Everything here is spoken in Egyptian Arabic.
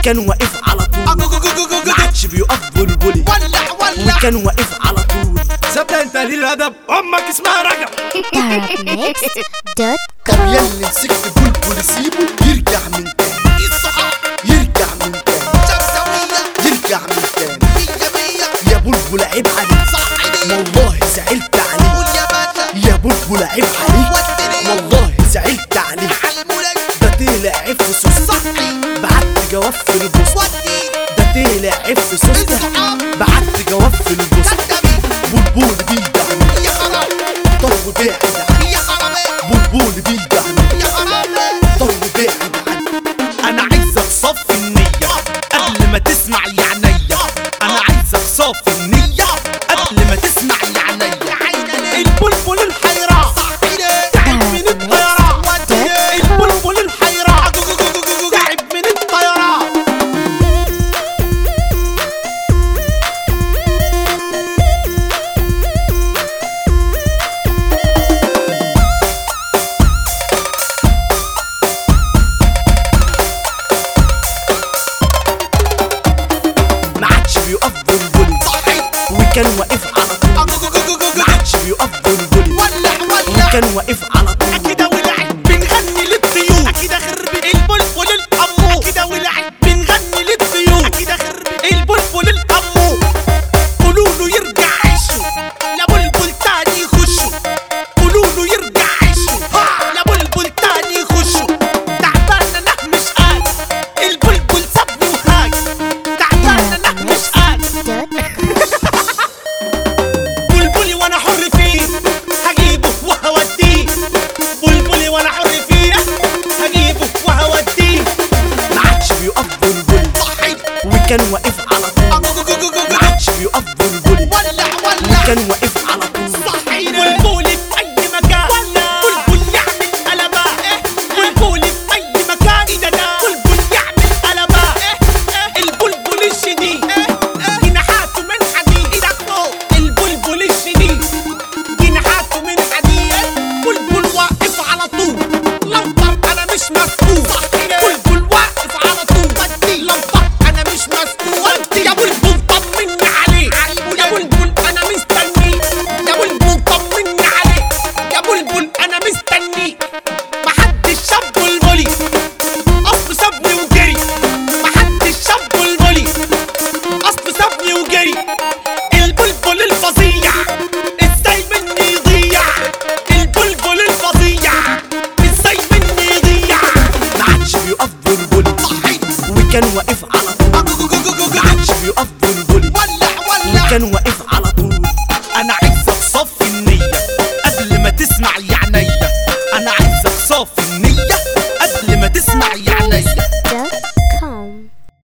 وكان واقف على طول ما عادش بيقف بلبلي ولع ولع وكان واقف على طول ثبت انت للادب امك اسمها رجب طب Arabmix.com يلي مسكت بلبل سيبه يرجع من تاني الصحاب يرجع من تاني شمسوية يرجع من تاني مية مية يا بلبل عيب عليك صحيني والله زعلت عليك قول يا باشا يا بلبل عيب عليك ودني والله زعلت عليك علمولك ده طلع عيب في سوس صحي بعت جواب في البوست ودي ده طلع عيب في سوس الصحاب بعت جواب في البوست كدبي بلبل بيدعني يا خراب طب بعد عني يا خرابي بلبل بيدعني يا خرابي طب بعد عني انا عايزك صف النية قبل ما تسمع يا عينيا انا عايزك صف النية قبل ما تسمع يا عينيا البلبل الحيران تعب من الطيران البلبل الحيران تعب من الطيران ما عادش بيقف بلبلي وكان واقف على طول ما عادش بيقف بلبلي وكان واقف على طول كده ولعب بنغني للطيور كده خرب البلبل القمو كده ولعب بنغني للطيور كده خرب البلبل القمو قولوا له يرجع عيشه لا بلبل تاني يخشه قولوا له يرجع عيشه لا بلبل تاني يخشه تعبان انا مش قادر البلبل سابني وهاج تعبان انا مش قادر بلبلي وانا حر فيه هجيبه وهوديه بلبلي وانا حر فيه هجيبه وهوديه ما عادش بيقف بلبلي وكان واقف على طول ما عادش بيقف بلبلي ولع ولع وكان واقف على طول بلبلي في اي مكان بلبل يعمل قلبات بلبلي في اي مكان بلبل يعمل قلبات البلبل الشديد جناحاته من حديد البلبل الشديد جناحاته من حديد بلبل واقف على طول لمبر انا مش مسؤول بلبل واقف على طول لمبر انا مش مسؤول يا بلبل طمني عليه يا بلبل انا مستني يا بلبل طمني عليه يا بلبل انا مستني محدش شاف بلبلي اصل سابني وجري محدش شاف بلبلي اصل سابني وجري البلبل الفظيع ازاي مني يضيع البلبل الفظيع ازاي مني يضيع ما عادش بيقف بلبلي وكان واقف على طول ما عادش بيقف بلبلي ولع ولع وكان واقف على